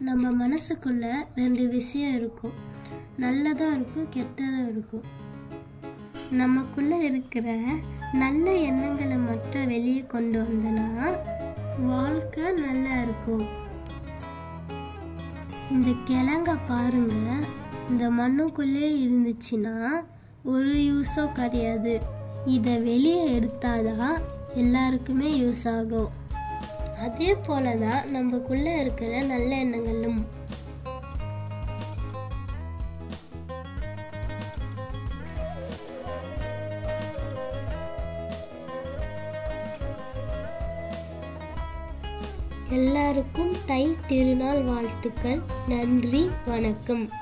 நம்ம மனசுக்குள்ள ரெண்டு விஷயம் இருக்கும் நல்லதும் இருக்கும் கெட்டதும் இருக்கும் நமக்குள்ள இருக்கிற நல்ல எண்ணங்களை மட்டும் வெளியே கொண்டு வந்தனா வாழ்க்கை நல்லா இருக்கும் இந்த கிழங்க பாருங்க இந்த மண்ணுக்குள்ளே இருந்துச்சுன்னா ஒரு யூஸும் கிடையாது இதை வெளியே எடுத்தாதான் எல்லாருக்குமே யூஸ் ஆகும் அதே போல தான் நமக்குள்ள இருக்கிற நல்ல எண்ணங்களும் எல்லாருக்கும் தை திருநாள் வாழ்த்துக்கள் நன்றி வணக்கம்